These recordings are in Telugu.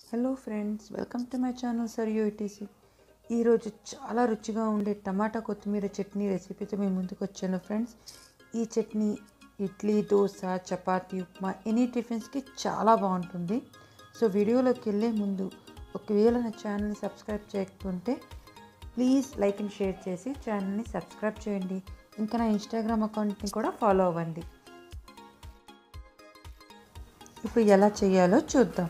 hello friends welcome to my channel sir UTC ఈరోజు చాలా రుచిగా ఉండే టమాటా కొత్తిమీర చట్నీ రెసిపీతో మేము ముందుకు వచ్చాను ఫ్రెండ్స్ ఈ చట్నీ ఇడ్లీ దోశ చపాతీ ఉప్మా ఎనీ టిఫిన్స్కి చాలా బాగుంటుంది సో వీడియోలోకి వెళ్ళే ముందు ఒకవేళ నా ఛానల్ని సబ్స్క్రైబ్ చేయకపోతే ప్లీజ్ లైక్ అండ్ షేర్ చేసి ఛానల్ని సబ్స్క్రైబ్ చేయండి ఇంకా నా ఇన్స్టాగ్రామ్ అకౌంట్ని కూడా ఫాలో అవ్వండి ఇప్పుడు ఎలా చేయాలో చూద్దాం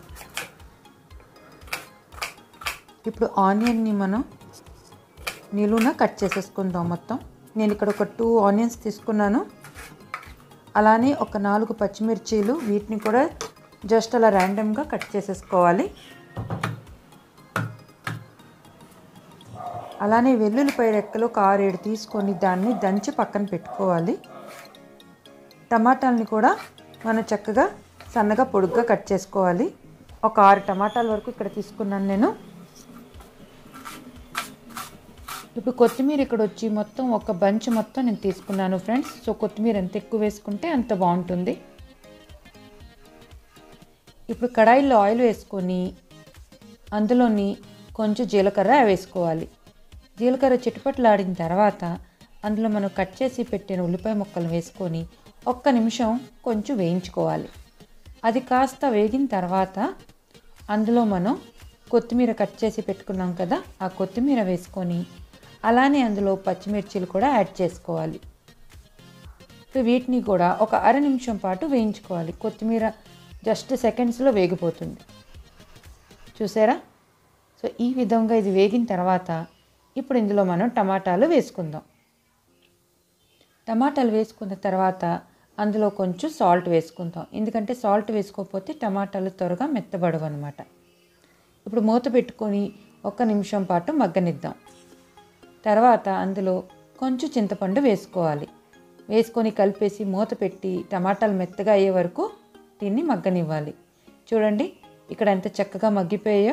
ఇప్పుడు ఆనియన్ని మనం నిలువున కట్ చేసేసుకుందాం మొత్తం నేను ఇక్కడ ఒక టూ ఆనియన్స్ తీసుకున్నాను అలానే ఒక నాలుగు పచ్చిమిర్చీలు వీటిని కూడా జస్ట్ అలా ర్యాండమ్గా కట్ చేసేసుకోవాలి అలానే వెల్లుల్లిపై రెక్కలు ఒక ఆరేడు తీసుకొని దాన్ని దంచి పక్కన పెట్టుకోవాలి టమాటాలని కూడా మనం చక్కగా సన్నగా పొడుగ్గా కట్ చేసుకోవాలి ఒక ఆరు టమాటాల వరకు ఇక్కడ తీసుకున్నాను నేను ఇప్పుడు కొత్తిమీర ఇక్కడ వచ్చి మొత్తం ఒక బంచ్ మొత్తం నేను తీసుకున్నాను ఫ్రెండ్స్ సో కొత్తిమీర ఎంత ఎక్కువ వేసుకుంటే అంత బాగుంటుంది ఇప్పుడు కడాయిలో ఆయిల్ వేసుకొని అందులోని కొంచెం జీలకర్ర వేసుకోవాలి జీలకర్ర చిటుపట్లాడిన తర్వాత అందులో మనం కట్ చేసి పెట్టిన ఉల్లిపాయ ముక్కలు వేసుకొని ఒక్క నిమిషం కొంచెం వేయించుకోవాలి అది కాస్త వేగిన తర్వాత అందులో మనం కొత్తిమీర కట్ చేసి పెట్టుకున్నాం కదా ఆ కొత్తిమీర వేసుకొని అలానే అందులో పచ్చిమిర్చిలు కూడా యాడ్ చేసుకోవాలి వీటిని కూడా ఒక అర నిమిషం పాటు వేయించుకోవాలి కొత్తిమీర జస్ట్ సెకండ్స్లో వేగిపోతుంది చూసారా సో ఈ విధంగా ఇది వేగిన తర్వాత ఇప్పుడు ఇందులో మనం టమాటాలు వేసుకుందాం టమాటాలు వేసుకున్న తర్వాత అందులో కొంచెం సాల్ట్ వేసుకుందాం ఎందుకంటే సాల్ట్ వేసుకోకపోతే టమాటాలు త్వరగా మెత్తబడవు అనమాట ఇప్పుడు మూత పెట్టుకొని ఒక నిమిషం పాటు మగ్గనిద్దాం తర్వాత అందులో కొంచెం చింతపండు వేసుకోవాలి వేసుకొని కలిపేసి మూత పెట్టి టమాటాలు మెత్తగా అయ్యే వరకు దీన్ని మగ్గనివ్వాలి చూడండి ఇక్కడ ఎంత చక్కగా మగ్గిపోయాయో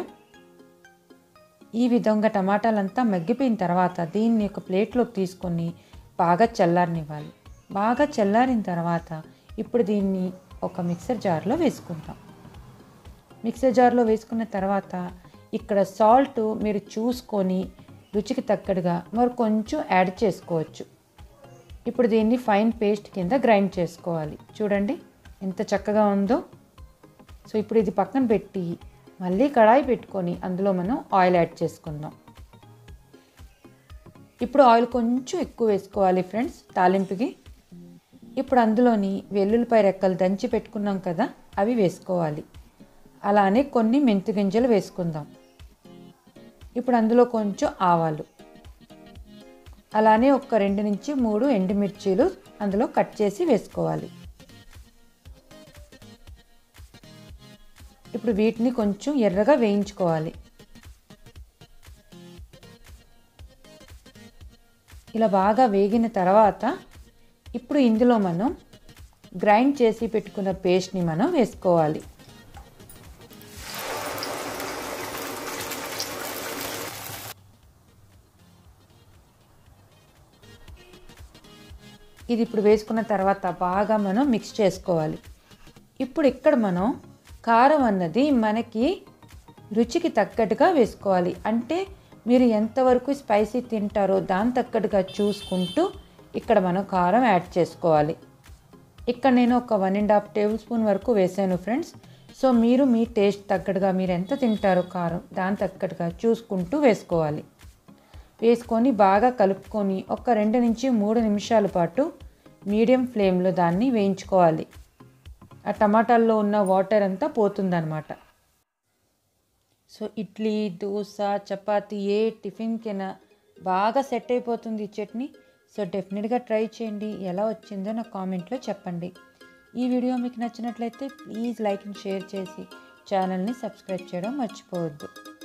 ఈ విధంగా టమాటాలంతా మగ్గిపోయిన తర్వాత దీన్ని ఒక ప్లేట్లోకి తీసుకొని బాగా చల్లారనివ్వాలి బాగా చల్లారిన తర్వాత ఇప్పుడు దీన్ని ఒక మిక్సర్ జార్లో వేసుకుంటాం మిక్సర్ జార్లో వేసుకున్న తర్వాత ఇక్కడ సాల్ట్ మీరు చూసుకొని రుచికి తగ్గట్టుగా మరి కొంచెం యాడ్ చేసుకోవచ్చు ఇప్పుడు దీన్ని ఫైన్ పేస్ట్ కింద గ్రైండ్ చేసుకోవాలి చూడండి ఎంత చక్కగా ఉందో సో ఇప్పుడు ఇది పక్కన పెట్టి మళ్ళీ కడాయి పెట్టుకొని అందులో మనం ఆయిల్ యాడ్ చేసుకుందాం ఇప్పుడు ఆయిల్ కొంచెం ఎక్కువ వేసుకోవాలి ఫ్రెండ్స్ తాలింపుకి ఇప్పుడు అందులోని వెల్లుల్లిపాయ రెక్కలు దంచి పెట్టుకున్నాం కదా అవి వేసుకోవాలి అలానే కొన్ని మెంతి గింజలు వేసుకుందాం ఇప్పుడు అందులో కొంచెం ఆవాలు అలానే ఒక రెండు నుంచి మూడు ఎండుమిర్చీలు అందులో కట్ చేసి వేసుకోవాలి ఇప్పుడు వీటిని కొంచెం ఎర్రగా వేయించుకోవాలి ఇలా బాగా వేగిన తర్వాత ఇప్పుడు ఇందులో మనం గ్రైండ్ చేసి పెట్టుకున్న పేస్ట్ని మనం వేసుకోవాలి ఇది ఇప్పుడు వేసుకున్న తర్వాత బాగా మనం మిక్స్ చేసుకోవాలి ఇప్పుడు ఇక్కడ మనం కారం అన్నది మనకి రుచికి తగ్గట్టుగా వేసుకోవాలి అంటే మీరు ఎంతవరకు స్పైసీ తింటారో దాని తగ్గట్టుగా చూసుకుంటూ ఇక్కడ మనం కారం యాడ్ చేసుకోవాలి ఇక్కడ నేను ఒక one and half tablespoon వరకు వేసాను ఫ్రెండ్స్ సో మీరు మీ టేస్ట్ తగ్గట్టుగా మీరు ఎంత తింటారో కారం దాని తగ్గట్టుగా చూసుకుంటూ వేసుకోవాలి వేసుకొని బాగా కలుపుకొని ఒక రెండు నుంచి మూడు నిమిషాల పాటు మీడియం ఫ్లేమ్లో దాన్ని వేయించుకోవాలి ఆ టమాటాల్లో ఉన్న వాటర్ అంతా పోతుందన్నమాట సో ఇడ్లీ దోశ చపాతీ ఏ టిఫిన్కైనా బాగా సెట్ అయిపోతుంది ఈ చట్నీ సో డెఫినెట్గా ట్రై చేయండి ఎలా వచ్చిందో నా కామెంట్లో చెప్పండి ఈ వీడియో మీకు నచ్చినట్లయితే ప్లీజ్ లైక్ అండ్ షేర్ చేసి ఛానల్ని సబ్స్క్రైబ్ చేయడం మర్చిపోవద్దు